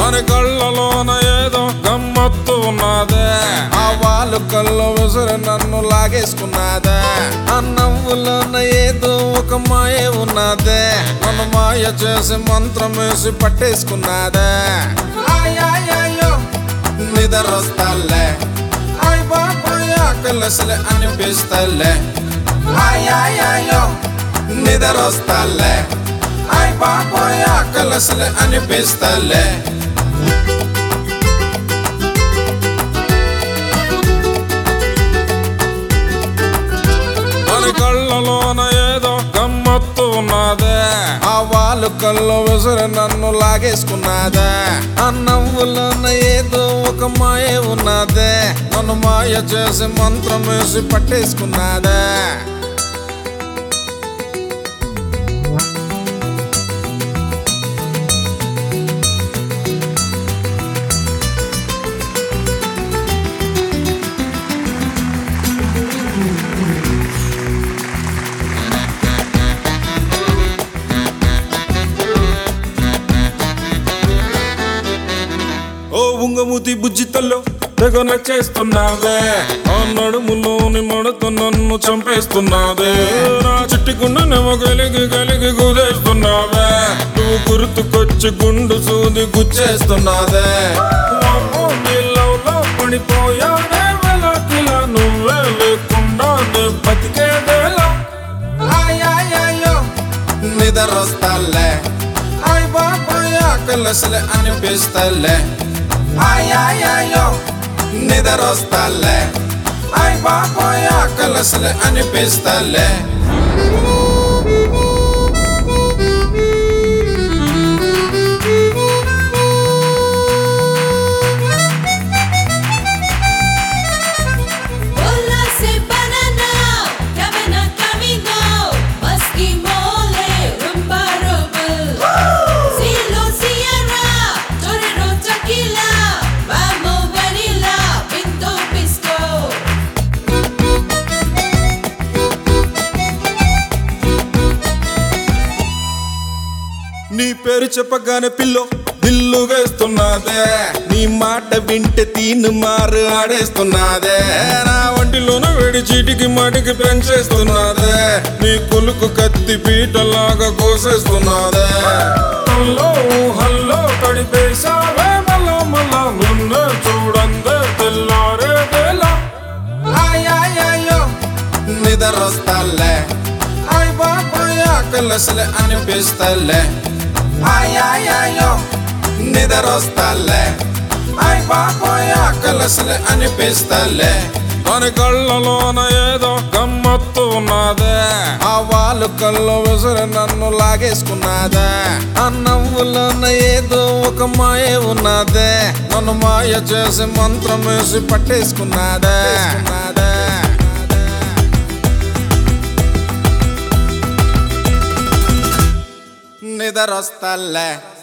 దాని కళ్ళలోన ఏదో గమ్మత్తు ఉన్నదే ఆ వాళ్ళు కళ్ళు విసురు నన్ను లాగేసుకున్నదే ఆ నవ్వులోన ఏదో ఒక మాయ ఉన్నదే నన్ను మాయ చేసి మంత్రం వేసి పట్టేసుకున్నదే ఆయ్ నిద్రొస్తాలే ఆయ్ బాబాయ్ ఆకలసలే అనిపిస్తలే ఆయో నిద్రొస్తాలే ఆయ్ బాబాయ్ ఆకలసలే అనిపిస్తలే దాని కళ్ళలోన ఏదో గమ్మత్తు ఉన్నదే ఆ వాళ్ళు కళ్ళు విసురు నన్ను లాగేసుకున్నదే ఆ నవ్వులోన ఏదో ఒక మాయ ఉన్నదే నన్ను మాయ చేసి మంత్రం వేసి పట్టేసుకున్నదే ఓ ఉంగమూతి బుజ్జితల్లో తెగ నచ్చేస్తున్నావే ఆ నడుములోని మడత నన్ను చంపేస్తున్నావే నా చిట్టుకున్ననేమో కలిగి కలిగి కుదేస్తున్నావే నువ్వు గుర్తుకొచ్చి గుండు సూది గుచ్చేస్తున్నావే వామ్మో, నీ లవ్లో పడిపోయానే వెలకిలా నువ్వే లేకుండా నే బతికేదేలా ఆయో నిద్రొస్తాలే ఆయ్ బాబాయ్ ఆకలసలే అనిపిస్తలే ఆయో నిద్రొస్తాలే ఆయ్ బాబాయ్ ఆకలసలే అనిపిస్తలే Hola se banana, cabana camino, musky mole, rumba rubble. Silo Sierra, torero tequila, vamos vanilla, pinto pisco. నీ పేరు చెప్పగానే పిల్లో దిల్లు వేస్తున్నదే నీ మాట వింటే తీను మారు ఆడేస్తున్నదే నా ఒంటిలోన వేడి చీటికి మాటికి పెంచేస్తున్నదే నీ కొలుకు కత్తి పీటలాగా కోసేస్తున్నదే హల్లో హల్లో తడిపేశావే మళ్ళా మళ్ళా నిన్ను చూడందే తెల్లారే తెల్లా ఆయో నిద్రొస్తాలే ఆయ్ బాబాయ్ ఆకలసలే అనిపిస్తలే ఆయో నిద్రొస్తాలే ఆయ్ బాబాయ్ ఆకలసలే అనిపిస్తలే దాని కళ్ళలోన ఏదో గమ్మత్తు ఉన్నదే ఆ వాళ్ళు కళ్ళు విసురు నన్ను లాగేసుకున్నదే ఆ నవ్వులోన ఏదో ఒక మాయ ఉన్నదే నన్ను మాయ చేసి మంత్రం వేసి పట్టేసుకున్నదే నిద్రొస్తాలే